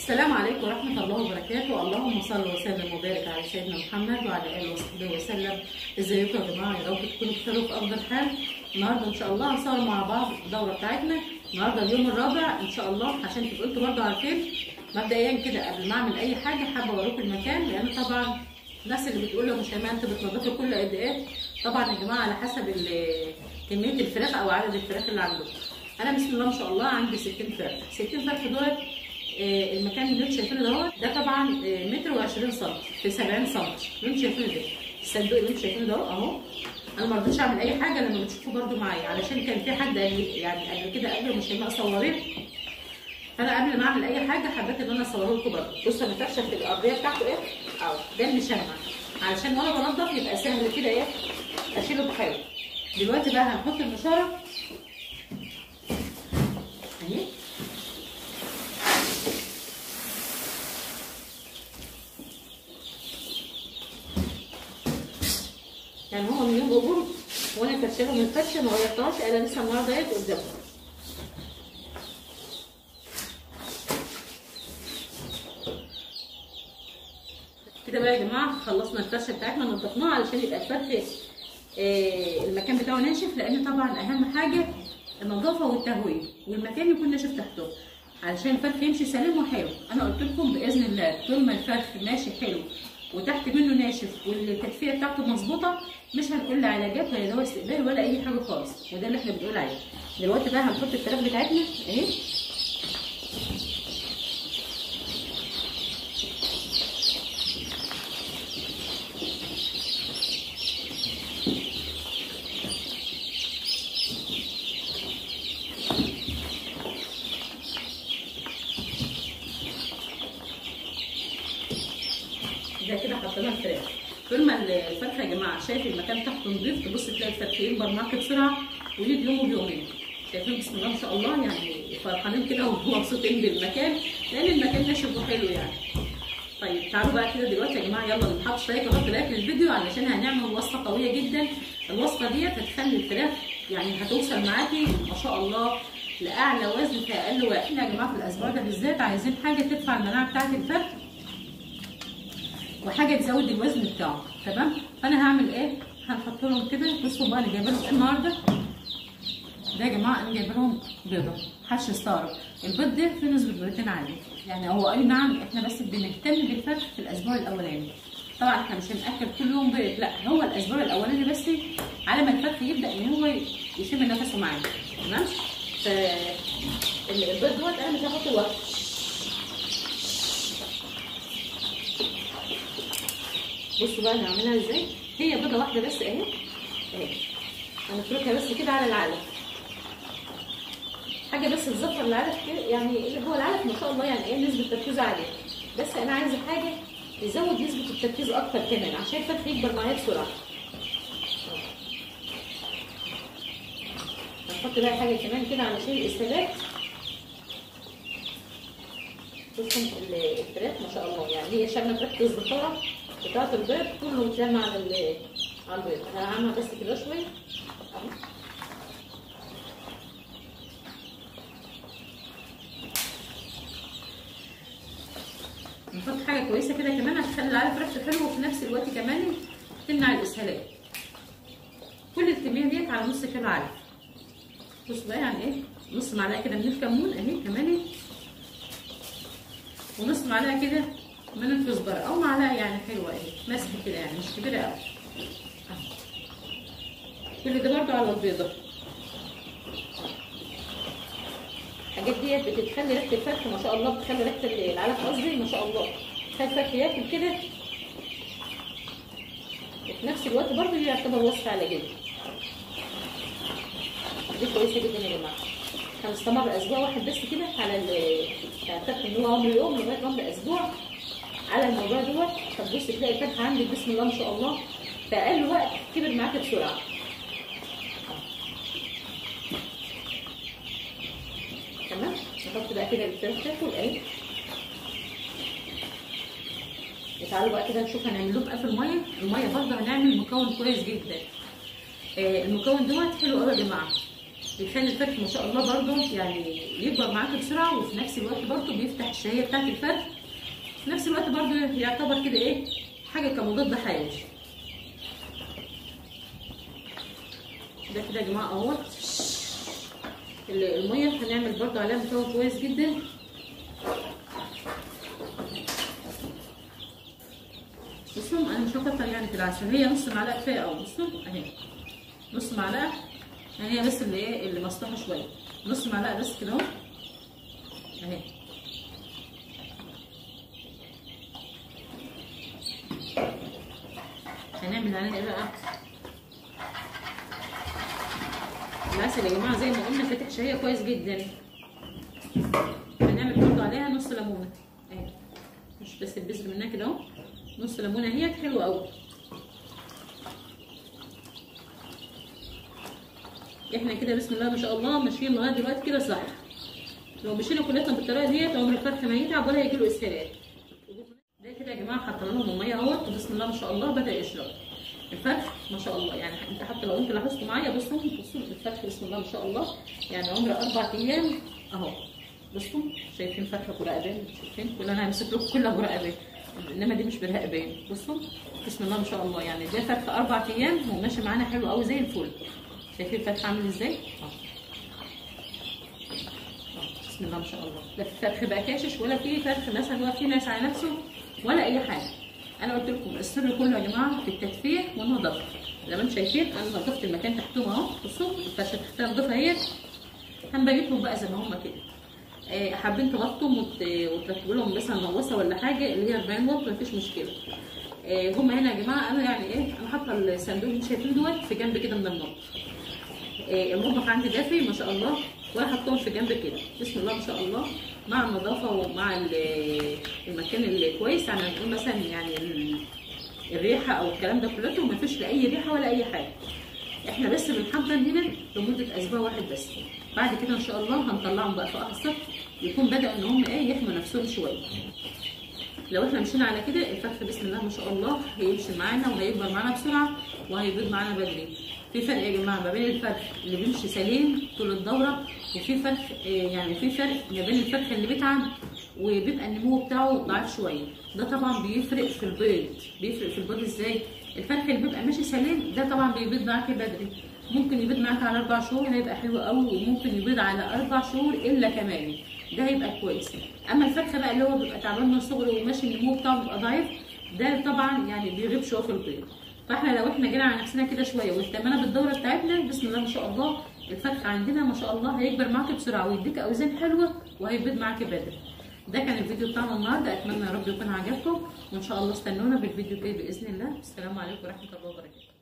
السلام عليكم ورحمة الله وبركاته، اللهم صل وسلم وبارك على سيدنا محمد وعلى آله وصحبه وسلم، ازيكم يا جماعة يا رب تكونوا بخير وفي أفضل حال، النهارده إن شاء الله هنصور مع بعض الدورة بتاعتنا، النهارده اليوم الرابع إن شاء الله عشان تبقوا أنتوا برضه عارفين مبدئيا كده قبل ما أعمل أي حاجة حابة أوريكم المكان لأن طبعا الناس اللي بتقول له مش أنت بتنضفي كل قد إيه؟ طبعا يا جماعة على حسب ال- كمية الفراخ أو عدد الفراخ اللي عندكم. أنا بسم الله ما شاء الله عندي 60 فرخ، 60 فرخ دول آه، المكان اللي انتوا شايفينه دوت ده طبعا آه، متر و20 سم في 70 سم اللي انتوا شايفينه ده الصندوق اللي انتوا شايفينه ده اهو انا ما رضيتش اعمل اي حاجه لما بتشوفوا برده معايا علشان كان في حد قال لي- يعني قبل كده قبل مش هيبقى صوريه فانا قبل ما اعمل اي حاجه حبيت ان انا اصوره لكم برده بصوا انا فرشه في الارضيه بتاعته ايه اهو ده المشمع علشان وانا بنضف يبقى سهل كده ايه اشيله بحاله دلوقتي بقى هنحط النشاره اهي يعني هو من يوم قبول وانا فرشله من الفرشه ما غيرتهاش الا لسه النهارده ايه قدامكم كده بقى يا جماعه خلصنا الفرشه بتاعتنا نضفناها علشان يبقى الفرخ آه المكان بتاعه ناشف لان طبعا اهم حاجه النظافه والتهويه والمكان يكون ناشف تحته علشان الفرخ يمشي سليم وحلو انا قلت لكم باذن الله طول ما الفرخ ماشي حلو وتحت منه ناشف والتدفئه بتاعته مظبوطه مش هنقول لا علاجات ولا دواء استقبال ولا اي حاجه خالص وده اللي احنا بنقول عليه دلوقتي بقى هنحط الفراخ بتاعتنا اهي ده كده حطينا الفراخ طول ما الفرخه يا جماعه شايف المكان تحته نضيف تبص تلاقي الفرخ يكبر معاك بسرعه ويجي يوم بيومين شايفين بسم الله ما شاء الله يعني فرحانين كده ومبسوطين بالمكان لان المكان ناشف وحلو يعني طيب تعالوا بقى كده دلوقتي يا جماعه يلا نحط لايك ونحط لايك للفيديو علشان هنعمل وصفه قويه جدا الوصفه ديت هتخلي الفراخ يعني هتوصل معاكي ما شاء الله لاعلى وزن في اقل وقت احنا يا جماعه في الاسبوع ده بالذات عايزين حاجه تدفع المناعه بتاعت الفرخ وحاجه تزود الوزن بتاعه تمام فانا هعمل ايه هنحط لهم كده بصوا بقى انا جايبه لهم ايه النهارده ده يا جماعه انا جايبه لهم بيضه حش استعرض البيض ده فيه نسبه بروتين عاليه يعني هو اي نعم احنا بس بنهتم بالفرخ في الاسبوع الاولاني طبعا احنا مش هناكل كل يوم بيض لا هو الاسبوع الاولاني بس على ما الفرخ يبدا ان هو يشم نفسه معانا تمام ف البيض دوت انا مش هحط لوحده بصوا بقى هنعملها ازاي هي بيضه واحده بس اهي اهي هنفركها بس كده على العلف حاجه بس تزفر العلف كده يعني اللي هو العلف ما شاء الله يعني ايه نسبه تركيزه عاليه بس انا عايزه حاجه تزود نسبه التركيز اكتر كمان عشان الفرخ يكبر معايا بسرعه هنحط بقى حاجه كمان كده علشان الاسهالات بصوا الفراخ ما شاء الله يعني هي شامله ريحه الزفاره بتاعت البيض كله متلم على ال- على البيض انا هعمل بس كده شويه اهو نحط حاجه كويسه كده كمان هتخلي العلف ريحته حلوه وفي نفس الوقت كمان تمنع الاسهالات كل الكميه ديت على نص كيلو علف بص بقى يعني ايه نص معلقه كده من الكمون اهي كمان ونص معلقه كده من الكزبره او معلقه يعني حلوه اهي ماسكه كده يعني مش كبيره قوي كل ده برضو على البيضه الحاجات ديت بتخلي ريحه الفرخ ما شاء الله بتخلي ريحه العلف قصدي ما شاء الله تخلي الفرخ ياكل كده وفي نفس الوقت برضو دي يعتبر وصفه علاجيه دي كويسه جدا يا جماعه هنستمر اسبوع واحد بس كده على الفرخ ان هو عمر يوم لغايه عمر اسبوع على الموضوع دوت هتبص تلاقي الفرخ عندك بسم الله ما شاء الله في اقل وقت كبر معاك بسرعه تمام نحط بقى كده الفراخ تاكل اهي تعالوا بقى كده نشوف هنعمل لهم ايه في الميه الميه برضه هنعمل مكون كويس جدا آه المكون دوت حلو قوي يا جماعه بيخلي الفرخ ما شاء الله برضه يعني يكبر معاك بسرعه وفي نفس الوقت برضه بيفتح الشهيه بتاعت الفرخ في نفس الوقت برضه يعتبر كده ايه حاجه كمضاد حيوي ده كده يا جماعه اهوت الميه هنعمل برضه عليها مكون كويس جدا بصوا انا مش هكتر يعني في العسل هي نص معلقه كفايه قوي بصوا اهي نص معلقه يعني هي بس اللي ايه اللي مسطحه شويه نص معلقه بس كده اهو اهي هنعمل عليها ايه بقى العسل يا جماعه زي ما قلنا فاتح شهيه كويس جدا هنعمل برضه عليها نص ليمونه اهي مش بس البذر منها كده اهو نص ليمونه اهي حلوه قوي احنا كده بسم الله ما شاء الله ماشيين لغايه دلوقتي كده صح لو مشينا كلنا بالطريقه ديت عمر الفرخ ما يتعب ولا هيجيله اسهالات ده كده يا جماعه حطينا لهم الميه اهوت وبسم الله ما شاء الله بدا يشرب الفرخ ما شاء الله يعني انت حتى لو انت لاحظتوا معايا بصوا بصوا الفرخ بسم الله ما شاء الله يعني عمر اربع ايام اهو بصوا شايفين فرخه برقبان شايفين كل انا همسك لكم كلها برقبان انما دي مش برقبان بصوا بسم الله ما شاء الله يعني ده فرخ اربع ايام وماشي معانا حلو قوي زي الفل شايفين الفتح عامل ازاي؟ اه بسم الله ما شاء الله لا في فرخ بقى كاشش ولا في فرخ مثلا واقف ناس على نفسه ولا اي حاجه انا قلت لكم السر كله يا جماعه في التدفئه والنظافه زي ما انتم شايفين انا نظفت المكان تحتهم اهو بصوا الفرشه تحتها نضيفها اهي هنبيتهم بقى زي ما هم كده آه حابين تغطوا وتركبوا لهم مثلا نواسه ولا حاجه اللي هي 40 واط مفيش مشكله آه هم هنا يا جماعه انا يعني ايه انا حاطه الصندوق اللي شايفين دوت في جنب كده من المطبخ المطبخ عندي دافي ما شاء الله وانا حطهم في جنب كده بسم الله ما شاء الله مع النظافه ومع المكان الكويس يعني نقول مثلا يعني الريحه او الكلام ده كله ما فيش لا اي ريحه ولا اي حاجه احنا بس بنحضر هنا لمده اسبوع واحد بس بعد كده ان شاء الله هنطلعهم بقى في الصف يكون بدا ان هم ايه يحموا نفسهم شويه لو احنا مشينا على كده الفرخ بسم الله ما شاء الله هيمشي معانا وهيكبر معانا بسرعه وهيبيض معانا بدري في فرق يا جماعه ما بين الفرخ اللي بيمشي سليم طول الدوره وفي فرق يعني في فرق ما بين الفرخ اللي بيتعب وبيبقى النمو بتاعه ضعيف شويه ده طبعا بيفرق في البيض بيفرق في البيض ازاي الفرخ اللي بيبقى ماشي سليم ده طبعا بيبيض معاك بدري ممكن يبيض معاك على اربع شهور هيبقى حلو قوي وممكن يبيض على اربع شهور الا كمان ده هيبقى كويس اما الفرخه بقى اللي هو بيبقى تعبان من صغره وماشي النمو بتاعه بيبقى ضعيف ده طبعا يعني بيغيب شويه في البيض فاحنا لو احنا جينا على نفسنا كده شويه واهتمنا بالدوره بتاعتنا بسم الله ما شاء الله الفرخ عندنا ما شاء الله هيكبر معاك بسرعه ويديك اوزان حلوه وهيبيض معاك بدري ده كان الفيديو بتاعنا النهارده اتمنى يا رب يكون عجبكم وان شاء الله استنونا بالفيديو الجاي باذن الله السلام عليكم ورحمه الله وبركاته